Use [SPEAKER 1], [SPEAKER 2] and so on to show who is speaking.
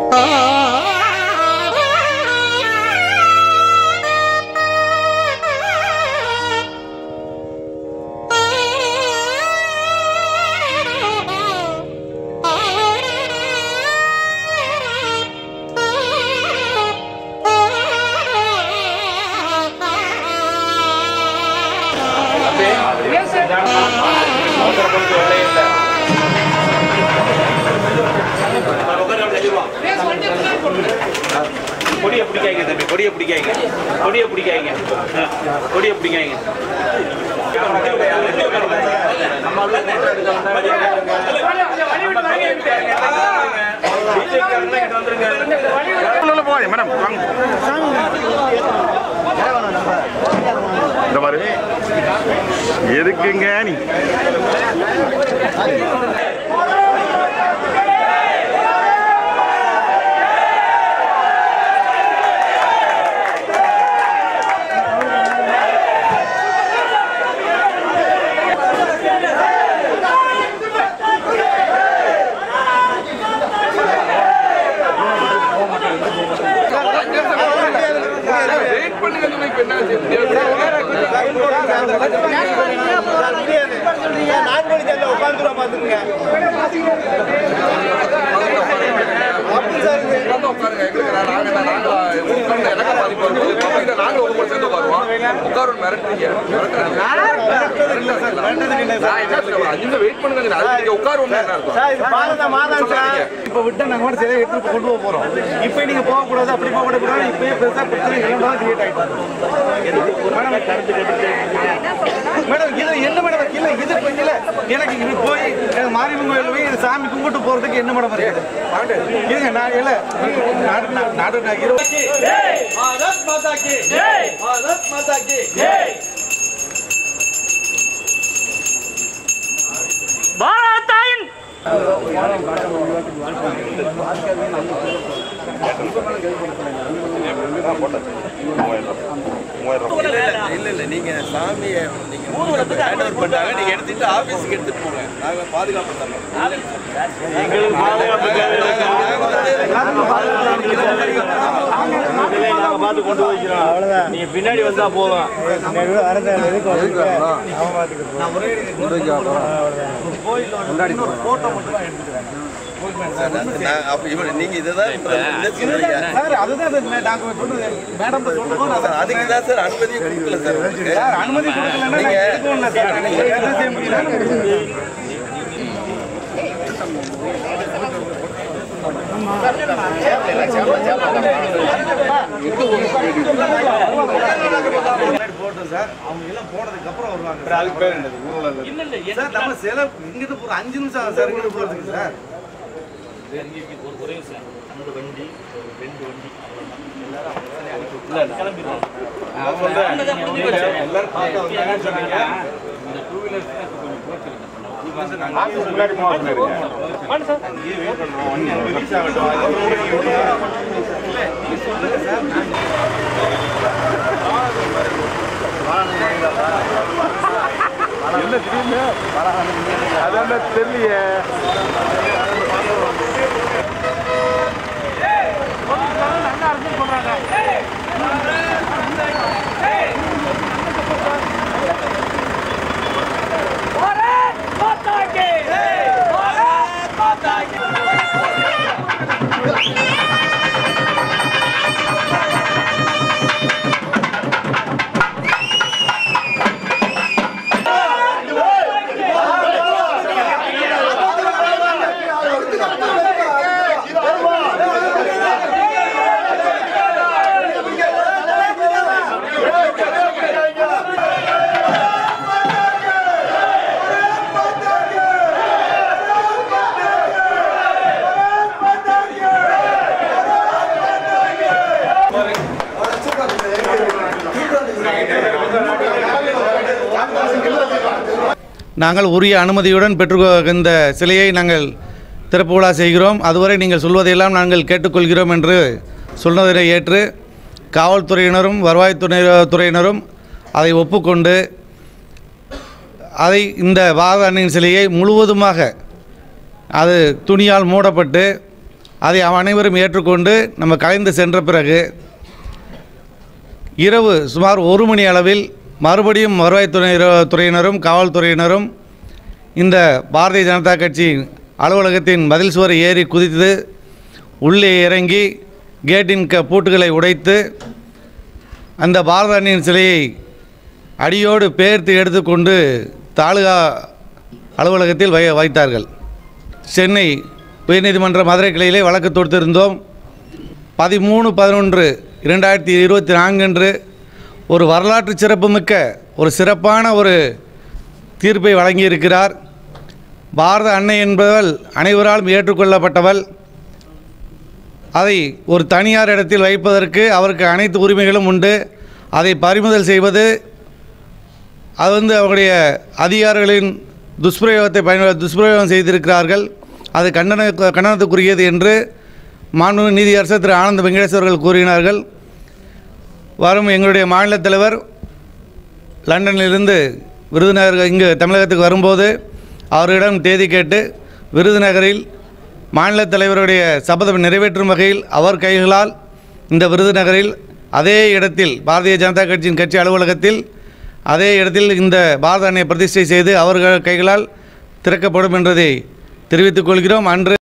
[SPEAKER 1] கொடியை பிடிக்காங்க தம்பி கொடியை பிடிக்காங்க கொடியை பிடிக்காங்க கொடியை பிடிக்காங்க
[SPEAKER 2] மேடம் வாங்க இந்த பாரு எதுக்குங்க நீ
[SPEAKER 3] இப்ப விட்டா நாங்க மட்டும் சரியா எடுத்து கொண்டு போக போறோம் இப்ப நீங்க போக கூடாது அப்படி போக கூடாது இப்பயே பெருசா பிரச்சனை எல்லாம் கிரியேட் ஆயிட்டு மேடம் இது என்ன மேடம் இல்ல இது இப்ப இல்ல எனக்கு இது போய் எனக்கு மாரியம்மன் கோயில் போய் இது சாமி கும்பிட்டு போறதுக்கு என்ன மேடம் இருக்குது இருங்க நான் இல்ல நாடு நா- நாடு நான் இருபது பாரத் மாதா கி பாரத் மாதா கி
[SPEAKER 1] பாரதாயின்
[SPEAKER 4] இல்ல இல்ல நீங்க சாமியை நீங்க ஹேண்ட் ஓவர் பண்ணாங்க நீங்க எடுத்துட்டு ஆபீஸ்க்கு எடுத்துட்டு போங்க நாங்க பாதுகாப்பு தரோம்
[SPEAKER 1] எங்களுக்கு பாதுகாப்பு நாங்க பார்த்து கொண்டு போய்க்கிறோம் நீங்க பின்னாடி வந்தா போதும்
[SPEAKER 4] நான் அப்ப இவன் நீங்க இதுதான் இப்ப என்ன சொல்றீங்க
[SPEAKER 3] சார் அதுதான் சார் மே- நாங்க சொல்றது மேடம் சொல்லுவோம் நான் சார்
[SPEAKER 4] அதுக்கு தான் சார் அனுமதியே கொடுக்கல சார் உங்களுக்கு
[SPEAKER 3] சார் அனுமதி கொடுக்கலன்னா நாங்க
[SPEAKER 4] நீங்க-
[SPEAKER 3] எடுக்கணும்ல சார் நீங்க என்ன செய்ய முடியல போட்டோம் சார் அவங்க எல்லாம் போனதுக்கு அப்புறம் வருவாங்க அதுக்கு பேர் என்னது சார் நம்ம சில இங்கிட்டு ஒரு அஞ்சு நிமிஷம் ஆகும் சார் இங்கிட்டு போறதுக்கு சார் எல்லாரும் பார்க்க வந்தாங்கன்னு சொன்னீங்க
[SPEAKER 2] முன்னாடி போக சொன்னாரு என்ன திடீர்னு அதான் தெரியலையே
[SPEAKER 3] நாங்கள் உரிய அனுமதியுடன் பெற்று இந்த சிலையை நாங்கள் திறப்பு விழா செய்கிறோம் அதுவரை நீங்கள் சொல்வதையெல்லாம் நாங்கள் கேட்டுக்கொள்கிறோம் என்று சொன்னதை ஏற்று காவல்துறையினரும் வருவாய்த்துறை துறையினரும் அதை ஒப்புக்கொண்டு அதை இந்த வாகனின் சிலையை முழுவதுமாக அது துணியால் மூடப்பட்டு அதை அனைவரும் ஏற்றுக்கொண்டு நம்ம கலைந்து சென்ற பிறகு இரவு சுமார் ஒரு மணி அளவில் மறுபடியும் வருவாய்த்துறை துறையினரும் காவல்துறையினரும் இந்த பாரதிய ஜனதா கட்சி அலுவலகத்தின் மதில் சுவரை ஏறி குதித்து உள்ளே இறங்கி கேட்டின் க பூட்டுகளை உடைத்து அந்த பாரத அன்னையின் சிலையை அடியோடு பெயர்த்து எடுத்துக்கொண்டு தாலுகா அலுவலகத்தில் வை வைத்தார்கள் சென்னை உயர்நீதிமன்ற மதுரை கிளையிலே வழக்கு தொடுத்திருந்தோம் பதிமூணு பதினொன்று இரண்டாயிரத்தி இருபத்தி நான்கன்று ஒரு வரலாற்று சிறப்புமிக்க ஒரு சிறப்பான ஒரு தீர்ப்பை வழங்கியிருக்கிறார் பாரத அன்னை என்பவள் அனைவராலும் ஏற்றுக்கொள்ளப்பட்டவள் அதை ஒரு தனியார் இடத்தில் வைப்பதற்கு அவருக்கு அனைத்து உரிமைகளும் உண்டு அதை பறிமுதல் செய்வது அது வந்து அவருடைய அதிகாரிகளின் துஷ்பிரயோகத்தை பயன் துஷ்பிரயோகம் செய்திருக்கிறார்கள் அது கண்டன கண்டனத்துக்குரியது என்று மாண்புமிகு நீதியரசர் திரு ஆனந்த வெங்கடேஸ்வர் அவர்கள் கூறினார்கள் வரும் எங்களுடைய மாநில தலைவர் லண்டனிலிருந்து விருதுநகர் இங்கு தமிழகத்துக்கு வரும்போது அவரிடம் தேதி கேட்டு விருதுநகரில் மாநில தலைவருடைய சபதம் நிறைவேற்றும் வகையில் அவர் கைகளால் இந்த விருதுநகரில் அதே இடத்தில் பாரதிய ஜனதா கட்சியின் கட்சி அலுவலகத்தில் அதே இடத்தில் இந்த பாரத அன்னையை பிரதிஷ்டை செய்து அவர்கள் கைகளால் திறக்கப்படும் என்பதை தெரிவித்துக் கொள்கிறோம் அன்று